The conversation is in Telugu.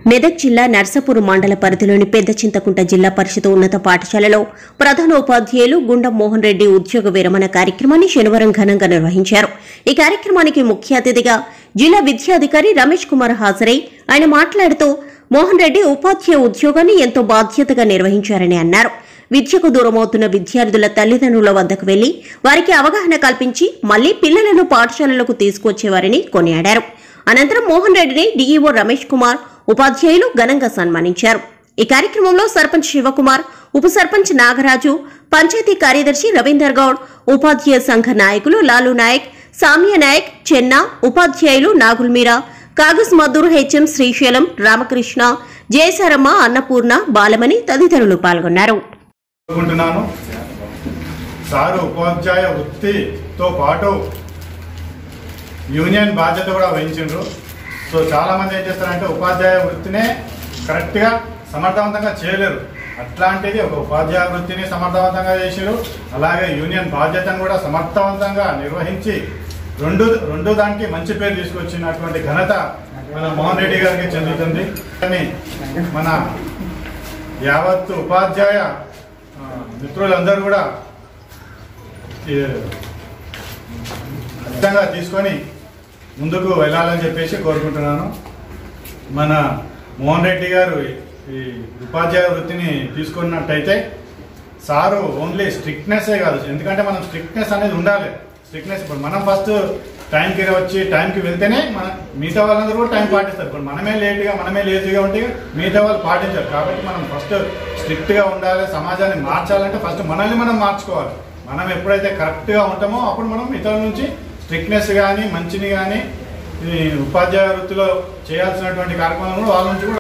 మెదక్ జిల్లా నర్సాపూర్ మండల పరిధిలోని పెద్ద చింతకుంట జిల్లా పరిషత్ ఉన్నత పాఠశాలలో ప్రధాన ఉపాధ్యాయులు గుండం మోహన్ రెడ్డి ఉద్యోగ విరమణ కార్యక్రమాన్ని శనివారం ఘనంగా నిర్వహించారు ఈ కార్యక్రమానికి ముఖ్య అతిథిగా జిల్లా విద్యాధికారి రమేష్ కుమార్ హాజరై ఆయన మాట్లాడుతూ మోహన్ రెడ్డి ఉపాధ్యాయ ఉద్యోగాన్ని ఎంతో బాధ్యతగా నిర్వహించారని అన్నారు విద్యకు దూరమవుతున్న విద్యార్థుల తల్లిదండ్రుల వద్దకు వెళ్లి వారికి అవగాహన కల్పించి మళ్లీ పిల్లలను పాఠశాలలకు తీసుకొచ్చేవారని కొనియాడారు అనంతరం మోహన్ రెడ్డిని డీఈఓ రమేష్ కుమార్ ఉపాధ్యాయులు ఘనంగా సన్మానించారు ఈ కార్యక్రమంలో సర్పంచ్ శివకుమార్ ఉప సర్పంచ్ నాగరాజు పంచాయతీ కార్యదర్శి రవీందర్ గౌడ్ ఉపాధ్యాయ సంఘ నాయకులు లాలు నాయక్ సామ్య నాయక్ చెన్న ఉపాధ్యాయులు నాగుల్ మీరా కాగజ్ మద్దూర్ హెచ్ఎం శ్రీశైలం రామకృష్ణ జయసారమ్మ అన్నపూర్ణ బాలమణి తదితరులు పాల్గొన్నారు కోరుకుంటున్నాను సారు ఉపాధ్యాయ వృత్తితో పాటు యూనియన్ బాధ్యత కూడా వహించిండ్రు సో చాలా మంది ఏం చేస్తారంటే ఉపాధ్యాయ వృత్తినే కరెక్ట్గా సమర్థవంతంగా చేయలేరు అట్లాంటిది ఒక ఉపాధ్యాయ వృత్తిని సమర్థవంతంగా చేసారు అలాగే యూనియన్ బాధ్యతను కూడా సమర్థవంతంగా నిర్వహించి రెండు రెండు దానికి మంచి పేరు తీసుకొచ్చినటువంటి ఘనత మన మోహన్ రెడ్డి గారికి చెందుతుంది కానీ మన యావత్ ఉపాధ్యాయ ఆ, మిత్రులందరూ కూడా ఈ ఖచ్చితంగా తీసుకొని ముందుకు వెళ్ళాలని చెప్పేసి కోరుకుంటున్నాను మన మోహన్ రెడ్డి గారు ఈ ఉపాధ్యాయ వృత్తిని తీసుకున్నట్టయితే సారు ఓన్లీ స్ట్రిక్ట్నెస్సే కాదు ఎందుకంటే మనం స్ట్రిక్ట్నెస్ అనేది ఉండాలి స్ట్రిక్ట్నెస్ ఇప్పుడు మనం ఫస్ట్ టైంకి వచ్చి టైంకి వెళ్తేనే మన మిగతా వాళ్ళందరూ కూడా టైం పాటిస్తారు ఇప్పుడు మనమే లేట్గా మనమే లేజీగా ఉంటే మిగతా వాళ్ళు పాటించారు కాబట్టి మనం ఫస్ట్ స్ట్రిక్ట్గా ఉండాలి సమాజాన్ని మార్చాలంటే ఫస్ట్ మనల్ని మనం మార్చుకోవాలి మనం ఎప్పుడైతే కరెక్ట్గా ఉంటామో అప్పుడు మనం ఇతరుల నుంచి స్ట్రిక్ట్నెస్ కానీ మంచిని కానీ ఈ ఉపాధ్యాయ వృత్తిలో చేయాల్సినటువంటి కార్యక్రమాలను వాళ్ళ నుంచి కూడా